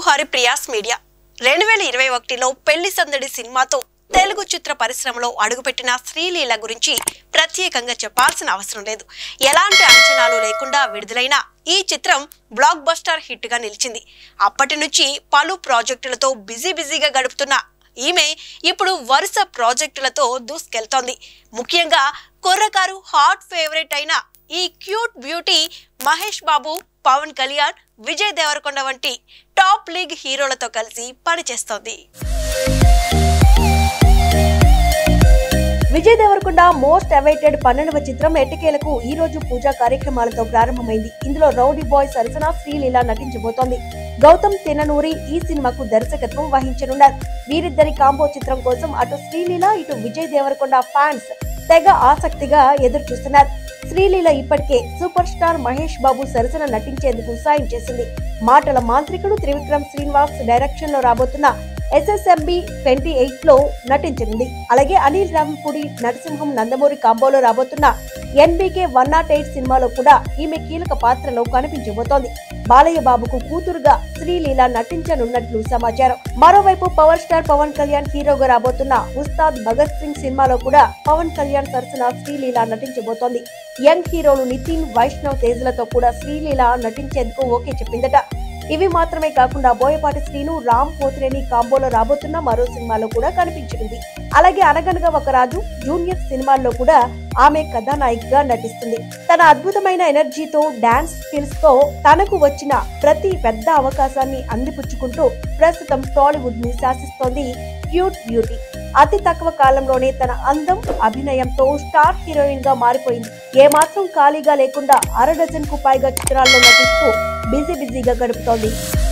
Haripriya's media రెండు వేల ఇరవై ఒకటిలో పెళ్లి సందడి సినిమాతో తెలుగు చిత్ర పరిశ్రమలో అడుగుపెట్టిన శ్రీలీల గురించి ప్రత్యేకంగా చెప్పాల్సిన అవసరం లేదు ఎలాంటి అంచనాలు లేకుండా విడుదలైన ఈ చిత్రం బ్లాక్ బస్టర్ హిట్ గా నిలిచింది అప్పటి నుంచి పలు ప్రాజెక్టులతో బిజీ బిజీగా గడుపుతున్న ఈమె ఇప్పుడు వరుస ప్రాజెక్టులతో దూసుకెళ్తోంది ముఖ్యంగా కుర్రకారు హాట్ ఫేవరెట్ అయిన ఈ క్యూట్ బ్యూటీ మహేష్ బాబు పవన్ కళ్యాణ్ విజయ్ దేవరకొండ వంటి టాప్ లీగ్ హీరోలతో కలిసి పనిచేస్తోంది విజయ్ దేవరకొండ మోస్ట్ అవైటెడ్ పన్నెండవ చిత్రం ఎట్టకేలకు ఈ రోజు పూజా కార్యక్రమాలతో ప్రారంభమైంది ఇందులో రౌడీ బాయ్ సరసన శ్రీలీల నటించబోతోంది గౌతమ్ తిననూరి ఈ సినిమాకు దర్శకత్వం వహించనున్నారు వీరిద్దరి కాంబో చిత్రం కోసం అటు శ్రీలీల ఇటు విజయ్ దేవరకొండ ఫ్యాన్స్ తెగ ఆసక్తిగా ఎదురు చూస్తున్నారు శ్రీలీల ఇప్పటికే సూపర్ స్టార్ మహేష్ బాబు సరసన నటించేందుకు సాయం చేసింది మాటల మాంత్రికుడు త్రివిక్రమ్ శ్రీనివాస్ డైరెక్షన్ లో రాబోతున్న ఎస్ఎస్ఎంబి ట్వంటీ ఎయిట్ లో నటించనుంది అలాగే అనిల్ రావిపూడి నరసింహం నందమూరి కాంబోలో రాబోతున్న ఎన్బికే వన్ నాట్ ఎయిట్ సినిమాలో కూడా ఈమె కీలక పాత్రలో కనిపించబోతోంది బాలయ్య బాబుకు కూతురుగా శ్రీలీల నటించనున్నట్లు సమాచారం మరోవైపు పవర్ స్టార్ పవన్ కళ్యాణ్ హీరోగా రాబోతున్న ఉస్తాద్ భగత్ సింగ్ సినిమాలో కూడా పవన్ కళ్యాణ్ సరసన శ్రీలీల నటించబోతోంది యంగ్ హీరోలు నితిన్ వైష్ణవ్ తేజ్లతో కూడా శ్రీలీల నటించేందుకు ఓకే చెప్పిందట ఇవి మాత్రమే కాకుండా బోయపాటి శ్రీను రామ్ పోతినేని కాంబోలో రాబోతున్న మరో సినిమాలో కూడా కనిపించనుంది అలాగే అనగనగా ఒక రాజు జూనియర్ సినిమాల్లో కూడా ఆమె కథానాయికగా నటిస్తుంది తన అద్భుతమైన ఎనర్జీతో డాన్స్ స్కిల్స్ తో తనకు వచ్చిన ప్రతి పెద్ద అవకాశాన్ని అందిపుచ్చుకుంటూ ప్రస్తుతం టాలీవుడ్ ని శాసిస్తోంది క్యూట్ బ్యూటీ అతి తక్కువ కాలంలోనే తన అందం అభినయంతో స్టార్ హీరోయిన్ గా మారిపోయింది ఏమాత్రం ఖాళీగా లేకుండా అర డజన్ కు పైగా చిత్రాల్లో నటిస్తూ బిజీ బిజీగా గడుపుతోంది